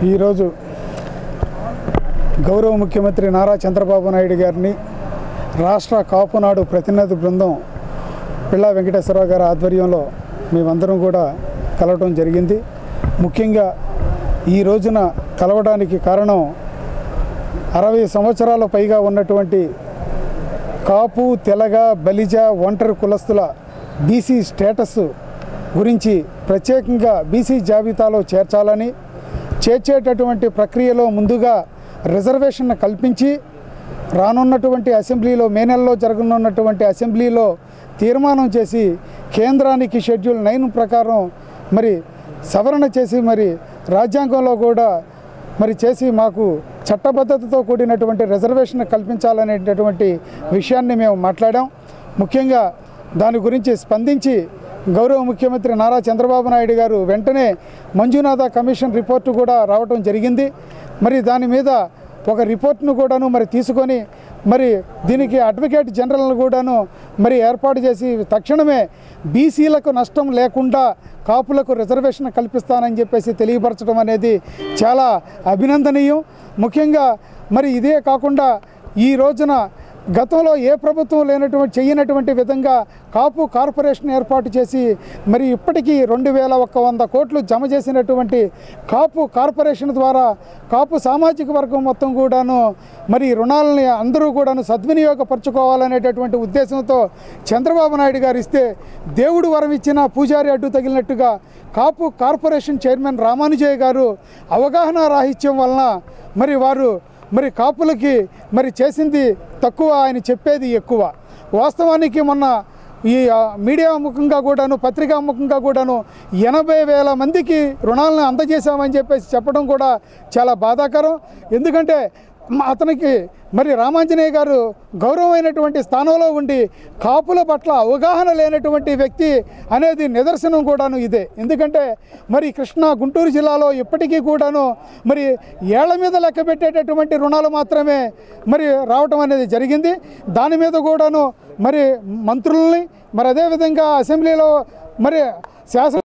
ఈరోజు గౌరవ ముఖ్యమంత్రి నారా చంద్రబాబు నాయుడు గారిని రాష్ట్ర కాపునాడు ప్రతినిధి బృందం పిళ్ళా వెంకటేశ్వరరావు గారి ఆధ్వర్యంలో మేమందరం కూడా కలవడం జరిగింది ముఖ్యంగా ఈ రోజున కలవడానికి కారణం అరవై సంవత్సరాల పైగా ఉన్నటువంటి కాపు తెలగ బలిజ ఒంటరి కులస్తుల బీసీ స్టేటస్ గురించి ప్రత్యేకంగా బీసీ జాబితాలో చేర్చాలని చేర్చేటటువంటి ప్రక్రియలో ముందుగా రిజర్వేషన్ కల్పించి రానున్నటువంటి అసెంబ్లీలో మే నెలలో జరగనున్నటువంటి అసెంబ్లీలో తీర్మానం చేసి కేంద్రానికి షెడ్యూల్ నైన్ ప్రకారం మరి సవరణ చేసి మరి రాజ్యాంగంలో కూడా మరి చేసి మాకు చట్టబద్ధతతో కూడినటువంటి రిజర్వేషన్ కల్పించాలనేటటువంటి విషయాన్ని మేము మాట్లాడాం ముఖ్యంగా దాని గురించి స్పందించి గౌరవ ముఖ్యమంత్రి నారా చంద్రబాబు నాయుడు గారు వెంటనే మంజునాథ కమిషన్ రిపోర్టు కూడా రావటం జరిగింది మరి దాని మీద ఒక రిపోర్ట్ను కూడాను మరి తీసుకొని మరి దీనికి అడ్వకేట్ జనరల్ను కూడాను మరి ఏర్పాటు చేసి తక్షణమే బీసీలకు నష్టం లేకుండా కాపులకు రిజర్వేషన్ కల్పిస్తానని చెప్పేసి తెలియపరచడం అనేది చాలా అభినందనీయం ముఖ్యంగా మరి ఇదే కాకుండా ఈ రోజున గతంలో ఏ ప్రభుత్వం లేనటువంటి చేయనటువంటి విధంగా కాపు కార్పొరేషన్ ఏర్పాటు చేసి మరి ఇప్పటికీ రెండు వేల ఒక్క వంద కోట్లు జమ చేసినటువంటి కాపు కార్పొరేషన్ ద్వారా కాపు సామాజిక వర్గం మొత్తం కూడాను మరి రుణాలని అందరూ కూడాను సద్వినియోగపరచుకోవాలనేటటువంటి ఉద్దేశంతో చంద్రబాబు నాయుడు గారు ఇస్తే దేవుడు వరం ఇచ్చిన పూజారి అడ్డు తగిలినట్టుగా కాపు కార్పొరేషన్ చైర్మన్ రామానుజయ్య గారు అవగాహన రాహిత్యం వలన మరి వారు మరి కాపులకి మరి చేసింది తక్కువ ఆయన చెప్పేది ఎక్కువ వాస్తవానికి మొన్న ఈ ఆ, మీడియా ముఖంగా కూడాను పత్రికా ముఖంగా కూడాను ఎనభై వేల మందికి రుణాలను అందజేశామని చెప్పేసి చెప్పడం కూడా చాలా బాధాకరం ఎందుకంటే మ- అతనికి మరి రామాంజనేయ గారు గౌరవమైనటువంటి స్థానంలో ఉండి కాపుల పట్ల అవగాహన లేనటువంటి వ్యక్తి అనేది నిదర్శనం కూడాను ఇదే ఎందుకంటే మరి కృష్ణా గుంటూరు జిల్లాలో ఇప్పటికీ కూడాను మరి ఏళ్ల మీద లెక్క పెట్టేటటువంటి రుణాలు మాత్రమే మరి రావటం అనేది జరిగింది దాని మీద కూడాను మరి మంత్రుల్ని మరి అదేవిధంగా అసెంబ్లీలో మరి శాసన